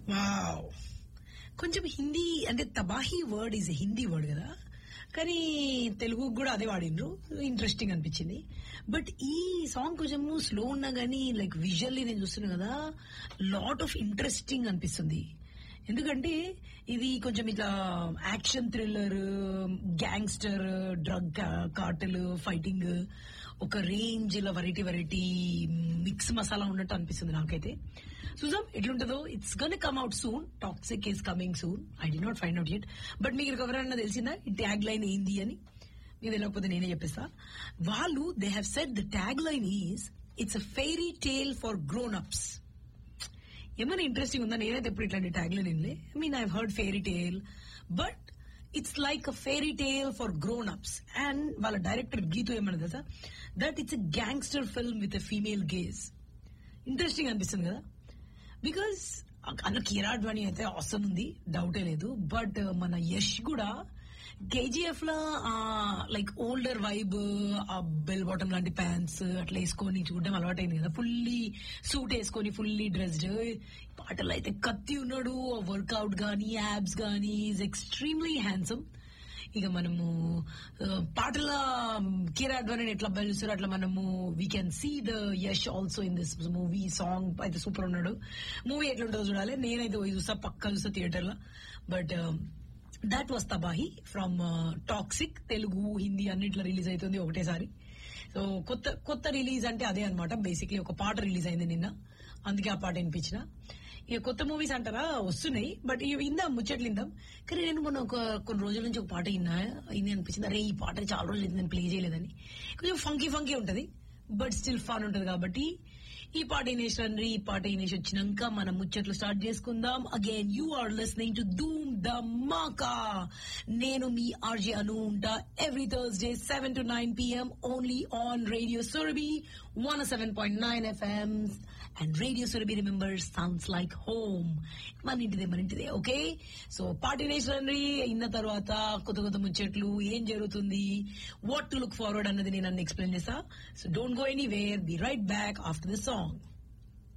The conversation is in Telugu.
వావ్ కొంచెం హిందీ అంటే Tabahi word is Hindi word కదా కానీ తెలుగు కూడా అదే వాడిండ్రు ఇంట్రెస్టింగ్ అనిపించింది బట్ ఈ సాంగ్ కొంచెము స్లో ఉన్నా గానీ లైక్ విజువల్లీ నేను చూస్తున్నా కదా లాట్ ఆఫ్ ఇంట్రెస్టింగ్ అనిపిస్తుంది ఎందుకంటే ఇది కొంచెం ఇట్లా action thriller gangster drug cartel fighting ఒక రేంజ్ ఇలా వెరైటీ వెరైటీ మిక్స్ మసాలా ఉన్నట్టు అనిపిస్తుంది నాకైతే చూద్దాం ఎట్లుంటుందో it's gonna come out soon Toxic is coming soon I did not find out yet but మీకు ఎవరైనా తెలిసిందా ఈ ట్యాగ్ లైన్ ఏంది అని మీరు తెలియకపోతే నేనే చెప్పేస్తా వాళ్ళు they have set the tag line is it's a fairy tale for grown ups ఏమైనా ఇంట్రెస్టింగ్ ఉందా నేనైతే ఎప్పుడు ఇట్లాంటి ట్యాగ్ లైన్ వినలే I mean I heard fairy tale but it's like a fairy tale for grown ups and వాళ్ళ డైరెక్టర్ గీతు ఏమన్నా తెలుసా that it's a gangster film with a female gaze interesting అనిపిస్తుంది కదా బికాస్ అన్న కిరాడ్వాణి అయితే అవసరం ఉంది డౌటే లేదు బట్ మన యష్ కూడా కేజీఎఫ్ లో లైక్ ఓల్డర్ వైబ్ ఆ బెల్ బాటమ్ లాంటి ప్యాంట్స్ అట్లా వేసుకొని చూడడం అలవాటైంది కదా ఫుల్లీ సూట్ వేసుకొని ఫుల్లీ డ్రెస్డ్ పాటలు అయితే కత్తి ఉన్నాడు వర్కౌట్ గానీ యాబ్స్ గానీ ఈజ్ ఎక్స్ట్రీమ్లీ హ్యాండ్సమ్ ఇక మనము ఆ, పాటల కిరాడ్వాణి ఎట్లా బయలుస్తారు అట్లా మనము we can see the Yash also in this movie song అయితే సూపర్ ఉన్నాడు మూవీ ఎట్లుంటుందో చూడాలి నేనైతే పోయి చూసా పక్కా చూసా థియేటర్ లో but that was Tabahi from Toxic Telugu Hindi అన్నిట్లో రిలీజ్ అవుతుంది ఒకటేసారి సో కొత్త కొత్త రిలీజ్ అంటే అదే అన్నమాట బేసిక్లీ ఒక పాట రిలీజ్ అయింది నిన్న అందుకే ఆ పాట వినిపించిన ఇక కొత్త మూవీస్ అంటారా వస్తున్నాయి బట్ ఇవి విందాం ముచ్చట్లు విందాం కానీ నేను మొన్న ఒక కొన్ని రోజుల నుంచి ఒక పాట విన్నా ఇది అనిపించింది అరే ఈ పాట చాలా రోజులు అయింది నేను ప్లే చేయలేదని కొంచెం ఫంకీ ఫంకీ ఉంటది బట్ స్టిల్ ఫన్ ఉంటది కాబట్టి ఈ పాట వినేసి రండి ఈ పాట వినేసి వచ్చినాక మనం ముచ్చట్లు స్టార్ట్ చేసుకుందాం again you are listening to Dhoom Dhamaka నేను మీ ఆర్జే అను ఉంటా every Thursday seven to nine PM only on radio Surabhi one seven point nine FM and radio Surabhi remember sounds like home మన ఇంటిదే మన ఇంటిదే ఓకే సో పార్టీ రేస్ రండి ఇన్న తర్వాత కొత్త కొత్త ముచ్చట్లు ఏం జరుగుతుంది వాట్ టు లుక్ ఫార్వర్డ్ అన్నది నేను అన్ని ఎక్స్ప్లెయిన్ చేస్తా so don't go anywhere be right back after the song